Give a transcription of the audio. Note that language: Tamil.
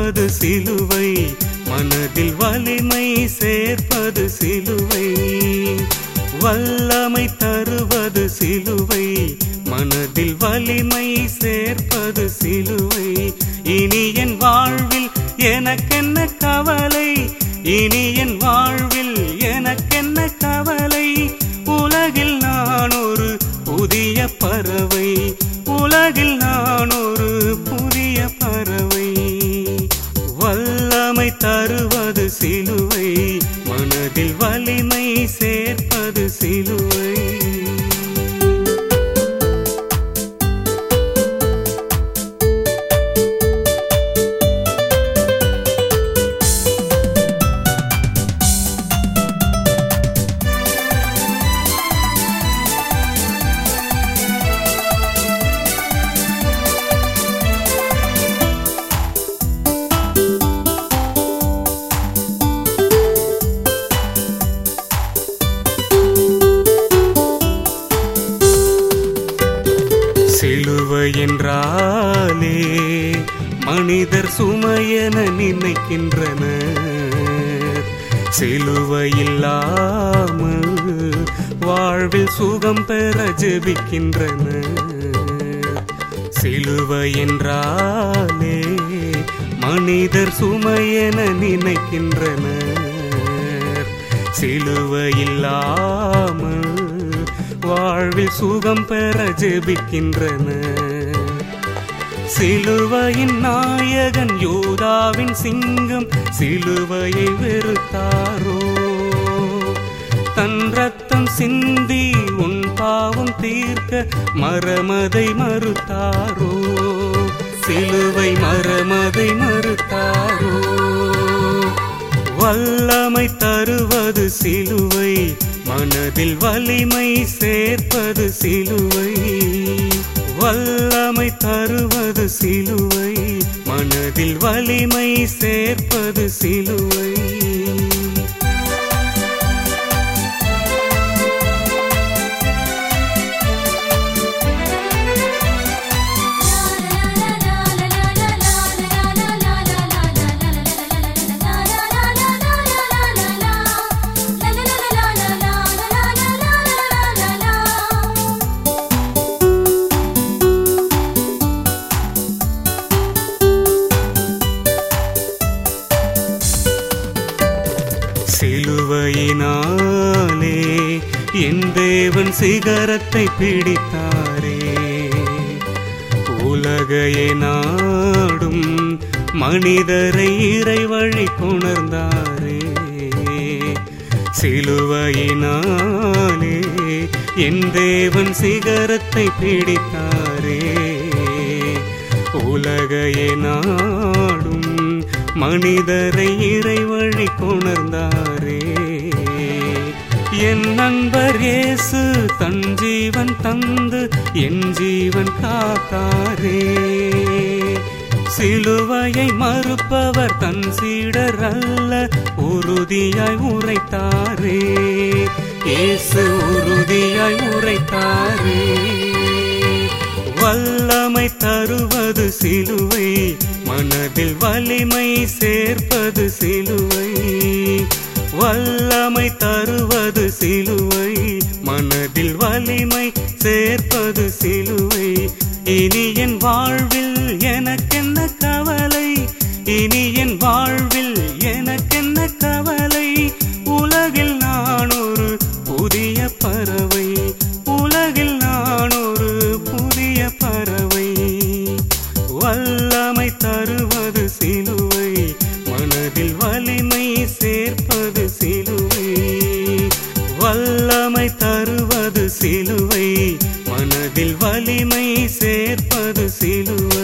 தருவது சிலுவை மனதில் வலிமை சேர்ப்பது சிலுவை வல்லமை தருவது சிலுவை மனதில் வலிமை சேர்ப்பது சிலுவை இனி என் வாழ்வில் எனக்கென்ன கவலை இனி என் வாழ்வில் எனக்கென்ன கவலை உலகில் நான் ஒரு புதிய பறவை உலகில் நான் ஒரு புதிய பறவை வல்லமை தருவது சிலுவை மனதில் வலிமை சேர்ப்பது சிலுவை சிலுவை என்றாலே மனிதர் சுமையென நினைக்கின்றனர் சிலுவை இல்லாமல் வாழ்வில் சுகம் பெற ஜெபிக்கின்றனர் சிலுவை என்றாலே மனிதர் சுமையென நினைக்கின்றனர் சிலுவை இல்லாமல் வாழ்வில் சுகம் பெற ஜெபிக்கின்றனர் சிலுவையின் நாயகன் யோதாவின் சிங்கம் சிலுவையை வெறுத்தாரோ தன் ரத்தம் சிந்தி உன் பாவம் தீர்க்க மரமதை மறுத்தாரோ சிலுவை மரமதை மறுத்தாரோ வல்லமை தருவது சிலுவை மனதில் வலிமை சேர்ப்பது சிலுவை வல்லமை தருவது சிலுவை மனதில் வலிமை சேர்ப்பது சிலுவை சிலுவையினாலே என் தேவன் சிகரத்தை பிடித்தாரே உலகையை நாடும் மனிதரை இறை வழி கொணர்ந்தாரே சிலுவையினாலே என் தேவன் சிகரத்தை பிடித்தாரே உலகையை நாடும் மனிதரை இறை வழி கொணர்ந்தாரே என் நண்பர் இயேசு தன் ஜீவன் தந்து என் ஜீவன் காத்தாரே சிலுவையை மறுப்பவர் தன் சீடர் அல்ல உறுதியாய் உரைத்தாரே இயேசு உறுதியாய் உரைத்தாரே வல்லமை தருவது சிலுவை மனதில் வலிமை சேர்ப்பது சிலுவை வல்லமை தருவது சிலுவை மனதில் வலிமை சேர்ப்பது சிலுவை இனி என் வாழ்வில் எனக்கென்ன கவலை இனி என் வாழ்வில் எனக்கென்ன கவலை உலகில் நான் ஒரு புதிய பறவை உலகில் நான் ஒரு புதிய பறவை வல்லமை தருவது சிலுவை மனதில் வலிமை சேர்ப்பது சிலுவை வல்லமை தருவது சிலுவை மனதில் வலிமை சேர்ப்பது சிலுவை